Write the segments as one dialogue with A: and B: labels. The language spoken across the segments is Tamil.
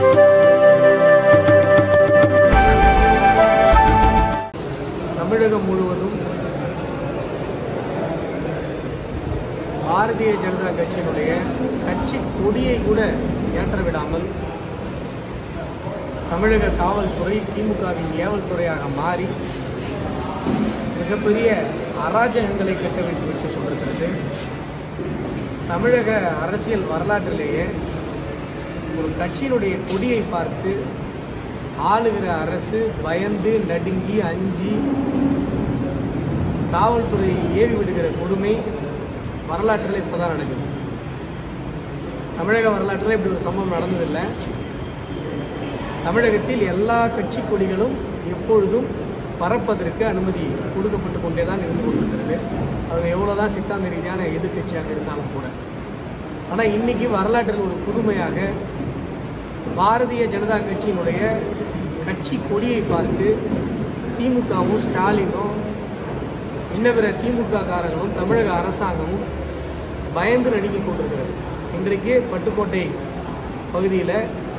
A: தமிழகம் முழுவதும் பாரதிய ஜனதா கட்சியினுடைய கட்சி கொடியை கூட ஏற்ற விடாமல் தமிழக காவல்துறை திமுகவின் ஏவல் துறையாக மாறி மிகப்பெரிய அராஜகங்களை கட்டவிழ்த்து விட்டு கொண்டிருக்கிறது தமிழக அரசியல் வரலாற்றிலேயே ஒரு கட்சியினுடைய கொடியை பார்த்து ஆளுகிற அரசு பயந்து நடுங்கி அஞ்சி காவல்துறையை ஏவி விடுகிற கொடுமை வரலாற்றில் இப்போதான் நடக்குது தமிழக வரலாற்றில் இப்படி ஒரு சம்பவம் நடந்ததில்லை தமிழகத்தில் எல்லா கட்சி கொடிகளும் எப்பொழுதும் பறப்பதற்கு அனுமதி கொடுக்கப்பட்டு கொண்டே தான் இருந்து கொண்டிருக்கிறது அது எவ்வளோதான் சித்தாந்த ரீதியான எதிர்க்கட்சியாக இருந்தாலும் கூட ஆனால் இன்னைக்கு வரலாற்றில் ஒரு புதுமையாக பாரதிய ஜனதா கட்சியினுடைய கட்சி கொடியை பார்த்து திமுகவும் ஸ்டாலினும் இன்ன பிற திமுக காரங்களும் தமிழக அரசாங்கமும் பயந்து நடுங்கிக் கொண்டிருக்கிறது இன்றைக்கு பட்டுக்கோட்டை பகுதியில்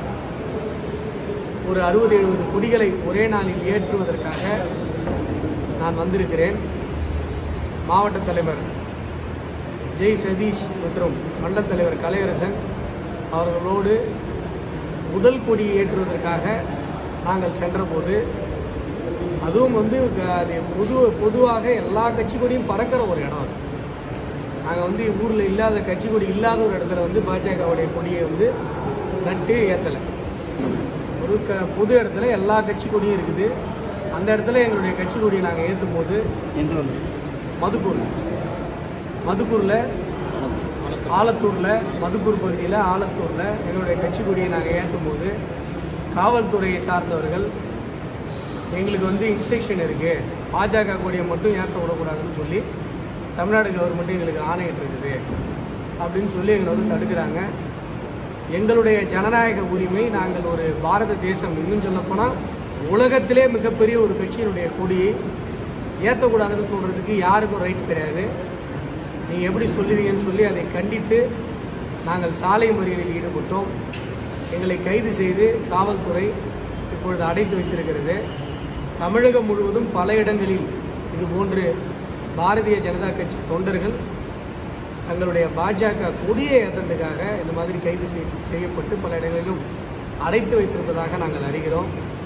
A: ஒரு அறுபது எழுபது கொடிகளை ஒரே நாளில் ஏற்றுவதற்காக நான் வந்திருக்கிறேன் மாவட்ட தலைவர் ஜெய் சதீஷ் மற்றும் மண்டல தலைவர் கலையரசன் அவர்களோடு முதல் கொடியை ஏற்றுவதற்காக நாங்கள் சென்றபோது அதுவும் வந்து க- அது பொது பொதுவாக எல்லா கட்சி கொடியும் பறக்கிற ஒரு இடம் அது நாங்கள் வந்து ஊரில் இல்லாத கட்சி கொடி இல்லாத ஒரு இடத்துல வந்து பாஜகவுடைய கொடியை வந்து நட்டு ஏற்றலை ஒரு க பொது இடத்துல எல்லா கட்சி கொடியும் இருக்குது அந்த இடத்துல எங்களுடைய கட்சி கொடியை நாங்கள் ஏற்றும் போது
B: எங்க வந்து
A: மதுக்கூர் மதுக்கூரில் ஆலத்தூரில் மதுக்கூர் பகுதியில் ஆலத்தூரில் எங்களுடைய கட்சி கொடியை நாங்கள் ஏற்றும் போது காவல்துறையை சார்ந்தவர்கள் எங்களுக்கு வந்து இன்ஸ்ட்ரக்ஷன் இருக்குது பாஜக கொடியை மட்டும் ஏற்ற விடக்கூடாதுன்னு சொல்லி தமிழ்நாடு கவர்மெண்ட் எங்களுக்கு ஆணையிட்டு இருக்குது அப்படின்னு சொல்லி எங்களை வந்து தடுக்கிறாங்க எங்களுடைய ஜனநாயக உரிமை நாங்கள் ஒரு பாரத தேசம் இன்னும் சொல்லப்போனால் உலகத்திலே மிகப்பெரிய ஒரு கட்சியினுடைய கொடியை ஏற்றக்கூடாதுன்னு சொல்கிறதுக்கு யாருக்கும் ரைட்ஸ் கிடையாது நீங்கள் எப்படி சொல்லுவீங்கன்னு சொல்லி அதை கண்டித்து நாங்கள் சாலை மறியலில் ஈடுபட்டோம் எங்களை கைது செய்து காவல்துறை இப்பொழுது அடைத்து வைத்திருக்கிறது தமிழகம் முழுவதும் பல இடங்களில் இது போன்று பாரதிய ஜனதா கட்சி தொண்டர்கள் தங்களுடைய பாஜக கொடியை ஏற்றதுக்காக இந்த மாதிரி கைது செய்- செய்யப்பட்டு பல இடங்களிலும் அடைத்து வைத்திருப்பதாக நாங்கள் அறிகிறோம்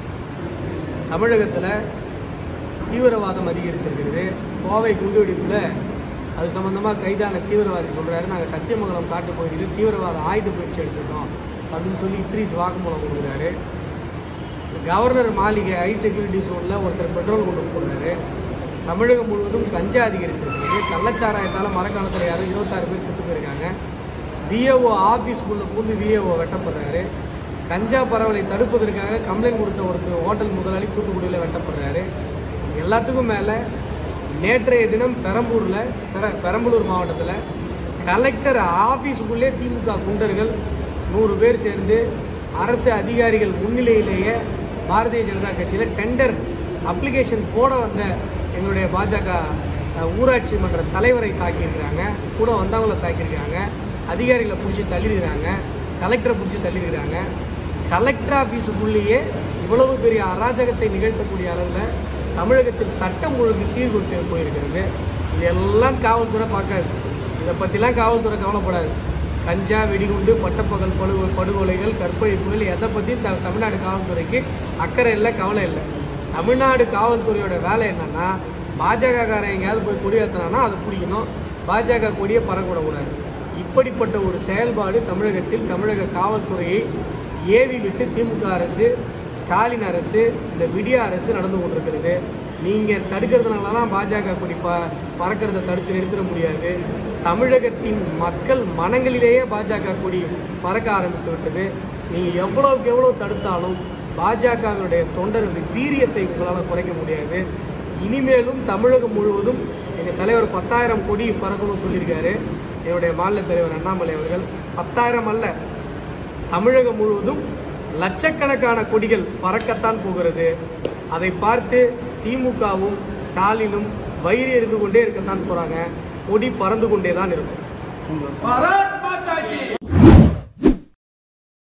A: தமிழகத்தில் தீவிரவாதம் அதிகரித்திருக்கிறது கோவை குண்டுவெடிப்பில் அது சம்மந்தமாக கைதான தீவிரவாதி சொல்கிறாரு நாங்கள் சத்தியமங்கலம் காட்டு பகுதியில் தீவிரவாத ஆயுத பயிற்சி எடுத்திருக்கோம் அப்படின்னு சொல்லி இத்ரீஸ் வாக்குமூலம் கொடுக்குறாரு கவர்னர் மாளிகை ஹை செக்யூரிட்டி ஜோனில் ஒருத்தர் பெட்ரோல் கொண்டு போடுறாரு தமிழகம் முழுவதும் கஞ்சா அதிகரித்திருக்கிறது கள்ளச்சாராயத்தால் மரக்காலத்தில் யாரும் இருபத்தாறு பேர் செத்து போயிருக்காங்க விஏஓ ஆஃபீஸ்க்குள்ளே பூந்து விஏஓ வெட்டப்படுறாரு கஞ்சா பரவலை தடுப்பதற்காக கம்ப்ளைண்ட் கொடுத்த ஒருத்தர் ஹோட்டல் முதலாளி தூத்துக்குடியில் வெட்டப்படுறாரு எல்லாத்துக்கும் மேலே நேற்றைய தினம் பெரம்பூரில் பெர பெரம்பலூர் மாவட்டத்தில் கலெக்டர் ஆஃபீஸுக்குள்ளே திமுக குண்டர்கள் நூறு பேர் சேர்ந்து அரசு அதிகாரிகள் முன்னிலையிலேயே பாரதிய ஜனதா கட்சியில் டெண்டர் அப்ளிகேஷன் போட வந்த எங்களுடைய பாஜக அஹ், ஊராட்சி மன்ற தலைவரை தாக்கியிருக்கிறாங்க கூட வந்தவங்களை தாக்கியிருக்காங்க அதிகாரிகளை பிடிச்சி தள்ளியிருக்கிறாங்க கலெக்டரை பிடிச்சி தள்ளியிருக்கிறாங்க கலெக்டர் ஆஃபீஸுக்குள்ளேயே இவ்வளவு பெரிய அராஜகத்தை நிகழ்த்தக்கூடிய அளவில் தமிழகத்தில் சட்டம் ஒழுங்கு சீர்குட்டு போயிருக்கிறது இதெல்லாம் காவல்துறை பார்க்காது இதை பற்றிலாம் காவல்துறை கவலைப்படாது கஞ்சா வெடிகுண்டு பட்டப்பகல் படு படுகொலைகள் கற்பழிப்புகள் எதை பற்றியும் த தமிழ்நாடு காவல்துறைக்கு அக்கறை இல்லை கவலை இல்லை தமிழ்நாடு காவல்துறையோட வேலை என்னன்னா பாஜக காரன் எங்கேயாவது போய் கொடியேற்றினானா அதை பிடிக்கணும் பாஜக கொடியை பறக்கூடக்கூடாது இப்படிப்பட்ட ஒரு செயல்பாடு தமிழகத்தில் தமிழக காவல்துறையை ஏவி விட்டு திமுக அரசு ஸ்டாலின் அரசு இந்த விடிய அரசு நடந்து கொண்டிருக்கிறது நீங்கள் தடுக்கிறதுனாலலாம் பாஜக கொடி ப பறக்கிறத தடுத்து நிறுத்திட முடியாது தமிழகத்தின் மக்கள் மனங்களிலேயே பாஜக கொடி பறக்க ஆரம்பித்து விட்டது நீங்கள் எவ்வளவுக்கு எவ்வளோ தடுத்தாலும் பாஜகவினுடைய தொண்டர்களின் வீரியத்தை உங்களால் குறைக்க முடியாது இனிமேலும் தமிழகம் முழுவதும் எங்கள் தலைவர் பத்தாயிரம் கொடி பறக்கணும்னு சொல்லியிருக்காரு என்னுடைய மாநில தலைவர் அண்ணாமலை அவர்கள் பத்தாயிரம் அல்ல தமிழகம் முழுவதும் லட்சக்கணக்கான கொடிகள் பறக்கத்தான் போகிறது அதை பார்த்து திமுகவும் ஸ்டாலினும் வயிறு எறிந்து கொண்டே இருக்கத்தான் போறாங்க கொடி பறந்து கொண்டே தான் இருக்கும்
B: உங்க
C: भारत माता की